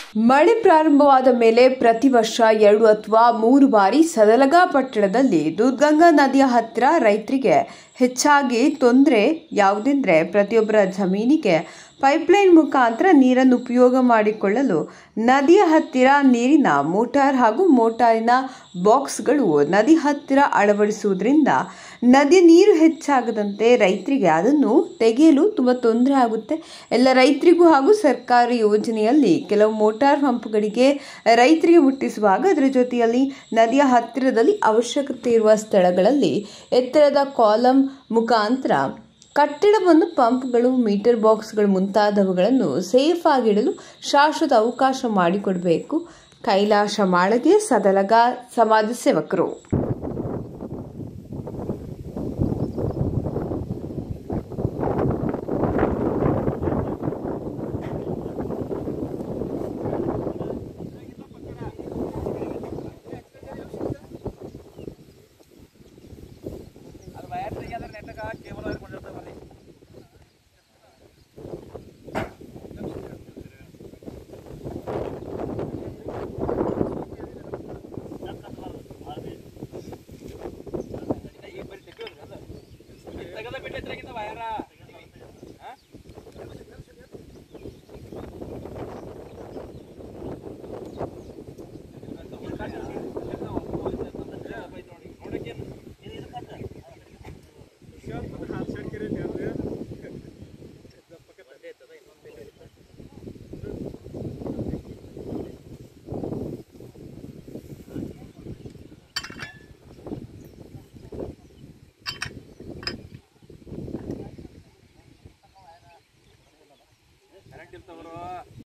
ಮಳೆ ಪ್ರಾರಂಭವಾದ ಮೇಲೆ ಪ್ರತಿ ವರ್ಷ ಎರಡು ಅಥವಾ ಮೂರು ಬಾರಿ ಸದಲಗಾ ಪಟ್ಟಣದಲ್ಲಿ ದೂದ್ಗಂಗಾ ನದಿಯ ಹತ್ತಿರ ರೈತರಿಗೆ ಹೆಚ್ಚಾಗಿ ತೊಂದರೆ ಯಾವುದೆಂದರೆ ಪ್ರತಿಯೊಬ್ಬರ ಜಮೀನಿಗೆ ಪೈಪ್ಲೈನ್ ಮುಖಾಂತರ ನೀರನ್ನು ಉಪಯೋಗ ಮಾಡಿಕೊಳ್ಳಲು ನದಿಯ ಹತ್ತಿರ ನೀರಿನ ಮೋಟಾರ್ ಹಾಗೂ ಮೋಟಾರಿನ ಬಾಕ್ಸ್ಗಳು ನದಿ ಹತ್ತಿರ ಅಳವಡಿಸುವುದರಿಂದ ನದಿ ನೀರು ಹೆಚ್ಚಾಗದಂತೆ ರೈತರಿಗೆ ಅದನ್ನು ತೆಗೆಯಲು ತುಂಬ ತೊಂದರೆ ಆಗುತ್ತೆ ಎಲ್ಲ ರೈತರಿಗೂ ಹಾಗೂ ಸರ್ಕಾರಿ ಯೋಜನೆಯಲ್ಲಿ ಕೆಲವು ಮೋಟಾರ್ ಪಂಪ್ಗಳಿಗೆ ರೈತರಿಗೆ ಮುಟ್ಟಿಸುವಾಗ ಅದರ ಜೊತೆಯಲ್ಲಿ ನದಿಯ ಹತ್ತಿರದಲ್ಲಿ ಅವಶ್ಯಕತೆ ಇರುವ ಸ್ಥಳಗಳಲ್ಲಿ ಎತ್ತರದ ಕಾಲಂ ಮುಖಾಂತರ ಕಟ್ಟಡವನ್ನು ಪಂಪ್ಗಳು ಮೀಟರ್ ಬಾಕ್ಸ್ಗಳು ಮುಂತಾದವುಗಳನ್ನು ಸೇಫ್ ಆಗಿಡಲು ಶಾಶ್ವತ ಅವಕಾಶ ಮಾಡಿಕೊಡಬೇಕು ಕೈಲಾಶ ಮಾಳಗೆ ಸದಲಗ ಸಮಾಜ ಸೇವಕರು ಅದು ವಯರ್ ತೆಗಿಯೋದ್ರ ನೆಟ್ಟಗ ಕೇಬಲ್ ವಯರ್ ಕೊಂಡಿರ್ತಾವ ಬರ್ರಿ ಈಗ ಬರ್ರಿ ತೆಗಿಯೋದ್ರಿ ಅದು ತೆಗದ ಬಿಟ್ಟೈತ್ರಾಗಿಂದ ವಯರ ಹಾ ಕರೆಂಟ್ ಇರ್ತವ್ರು